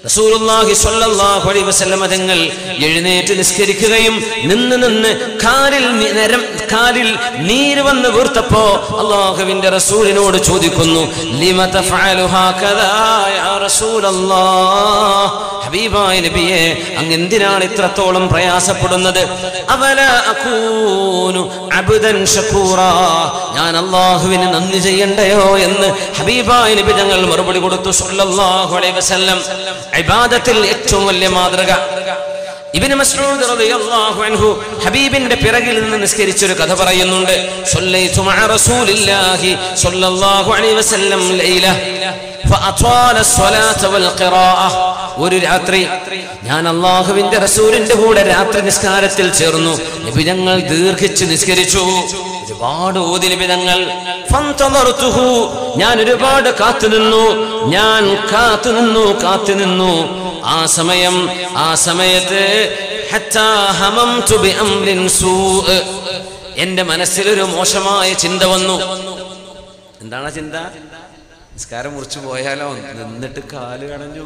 റസൂലുള്ളാഹി സ്വല്ലല്ലാഹു അലൈഹി വസല്ലമ തങ്ങൾ എഴുന്നേറ്റ് നിസ്കരിക്കുകയും നിന്ന് നിന്ന് കാലിൽ നി- നരം കാലിൽ നീര് വന്ന് വീർത്തപ്പോ അള്ളാഹുവിന്റെ റസൂലിനോട് ചോദിക്കുന്നു ലിമ തഫഅലു ഹാകദാ യാ റസൂലല്ലാഹ് ഹബീബായ നബിയെ അങ്ങ് എന്തിനാണ് ഇത്രത്തോളം പ്രയാസപ്പെടുന്നത് അവല അകൂനു അബ്ദൻ ഷക്കൂറാ ഞാൻ അള്ളാഹുവിന് നന്ദി ചെയ്യണ്ടയോ എന്ന് ഹബീബായ നബി തങ്ങൾ മറുപടി കൊടുത്തു സല്ലല്ലാഹു അലൈഹി വസല്ലം ഇബാദത്തിൽ ഏറ്റവും വലിയ മാതൃക ഇബ്നു മസ്ഊദ് റളിയല്ലാഹു അൻഹു ഹബീബിന്റെ പിറകിൽ നിന്ന് നിസ്കരിച്ച ഒരു കഥ പറയുന്നുണ്ട് സല്ലൈതു മഅ റസൂലില്ലാഹി സ്വല്ലല്ലാഹു അലൈഹി വസല്ലം ലൈല ഫഅത്വാല الصلاة والقراءة ഒരു രാത്രി ഞാൻ അള്ളാഹുവിന്റെ റസൂലിന്റെ കൂടെ രാത്രി നിസ്കാരത്തിൽ ചേർന്നു നിബിതങ്ങൾ ദീർഘിച്ച് നിസ്കരിച്ചു ഒരുപാട് ഓതി നിബിതങ്ങൾ ഫന്തളർതുഹു ഞാൻ ഒരുപാട് കാത്തുനിന്നു ഞാൻ കാത്തുനിന്നു കാത്തുനിന്നു ആ സമയം ആ സമയത്ത് ഹത്താ ഹമംതു ബിഅംരിൻ സൂഅ് എന്റെ മനസ്സിലൊരു മോശമായ ചിന്ത വന്നു എന്താണ് ആ ചിന്ത നിസ്കാരം മുറിച്ചു പോയാലോ നിന്നിട്ട് കാല് കടഞ്ഞു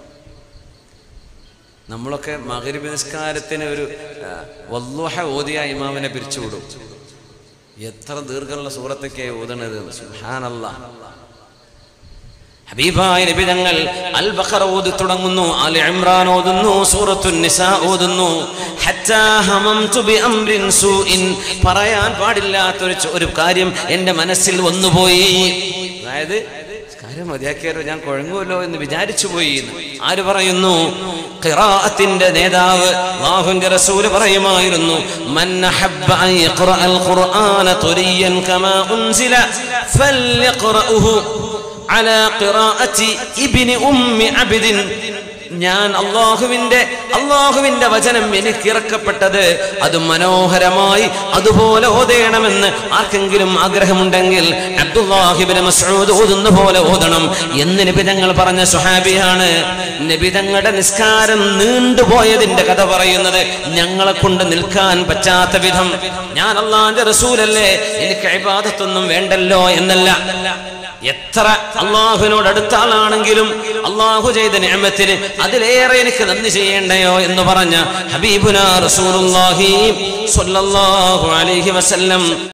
നമ്മളൊക്കെ മകരിബ് നിസ്കാരത്തിന് ഒരു ആ, വല്ലുഹ ഓതിയ ഇമാമിനെ പിരിച്ചുവിടും എത്ര ദീർഘമുള്ള സൂറത്തൊക്കെ ഓതണത് സുഹാനല്ല ഹബീബായ നബി തങ്ങൾ അൽ ബഖറ ഓതി തുടങ്ങുന്നു അൽ ഇമ്രാൻ ഓതുന്നു സൂറത്തുൻ നിസാ ഓതുന്നു ഹത്താ ഹമംതു ബിഅംരിൻ സൂഇൻ പറയാൻ പാടില്ലാത്തൊരു ചോ- ഒരു കാര്യം എൻ്റെ മനസ്സിൽ വന്നുപോയി അതായത് കാര്യം മതിയാക്കിയാലോ ഞാൻ കുഴങ്ങുമല്ലോ എന്ന് വിചാരിച്ചു പോയി എന്ന്. ആര് പറയുന്നു ഖിറാഅത്തിന്റെ നേതാവ് അല്ലാഹുവിന്റെ റസൂല് പറയുമായിരുന്നു മൻ അഹബ്ബ അൻ യഖറഅൽ ഖുർആന തുരിയൻ കമാ ഉൻസില ഫൽയഖറഉഹു على قراءة ابن أم عبد ഞാൻ അള്ളാഹുവിന്റെ അള്ളാഹുവിന്റെ വചനം എനിക്ക് ഇറക്കപ്പെട്ടത് അത് മനോഹരമായി അതുപോലെ ഓതേണമെന്ന് ആർക്കെങ്കിലും ആഗ്രഹമുണ്ടെങ്കിൽ അബ്ദുല്ലാഹിബിന് മസ്ഊദ് ഓതുന്ന പോലെ ഓതണം എന്ന് നിബിതങ്ങൾ പറഞ്ഞ സുഹാബിയാണ് നിബിതങ്ങളുടെ നിസ്കാരം നീണ്ടുപോയതിന്റെ കഥ പറയുന്നത് ഞങ്ങളെ കൊണ്ട് നിൽക്കാൻ പറ്റാത്ത വിധം ഞാൻ അള്ളാഹിന്റെ റസൂലല്ലേ എനിക്ക് ഇബാദത്തൊന്നും വേണ്ടല്ലോ എന്നല്ല എത്ര അള്ളാഹുവിനോട് അടുത്ത ആളാണെങ്കിലും അള്ളാഹു ചെയ്ത നിയമത്തിന് അതിലേറെ എനിക്ക് നന്ദി ചെയ്യേണ്ടയോ എന്ന് പറഞ്ഞ ഹബീബുന റസൂലുള്ളാഹി സ്വല്ലല്ലാഹു അലൈഹി വസല്ലം